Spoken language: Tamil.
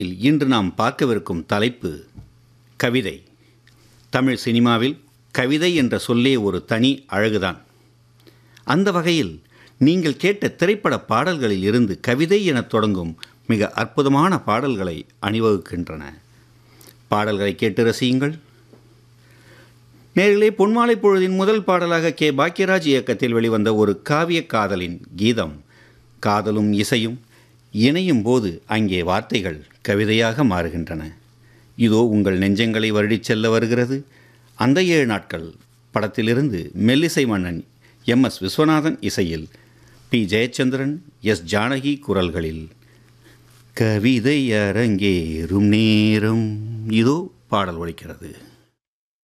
இன்று நாம் பார்க்கவிருக்கும் தலைப்பு கவிதை தமிழ் சினிமாவில் கவிதை என்ற சொல்லே ஒரு தனி அழகுதான் அந்த வகையில் நீங்கள் கேட்ட திரைப்பட பாடல்களில் இருந்து கவிதை எனத் தொடங்கும் மிக அற்புதமான பாடல்களை அணிவகுக்கின்றன பாடல்களை கேட்டு ரசியுங்கள் நேரிலே பொன்மாலை பொழுதின் முதல் பாடலாக கே பாக்யராஜ் இயக்கத்தில் வெளிவந்த ஒரு காவிய காதலின் கீதம் காதலும் இசையும் இணையும் போது அங்கே வார்த்தைகள் கவிதையாக மாறுகின்றன இதோ உங்கள் நெஞ்சங்களை வருடிச் செல்ல வருகிறது அந்த ஏழு நாட்கள் படத்திலிருந்து மெல்லிசை மன்னன் எம் எஸ் விஸ்வநாதன் இசையில் பி ஜெயச்சந்திரன் எஸ் ஜானகி குரல்களில் கவிதை அரங்கேறும் நேரம் இதோ பாடல் ஒலிக்கிறது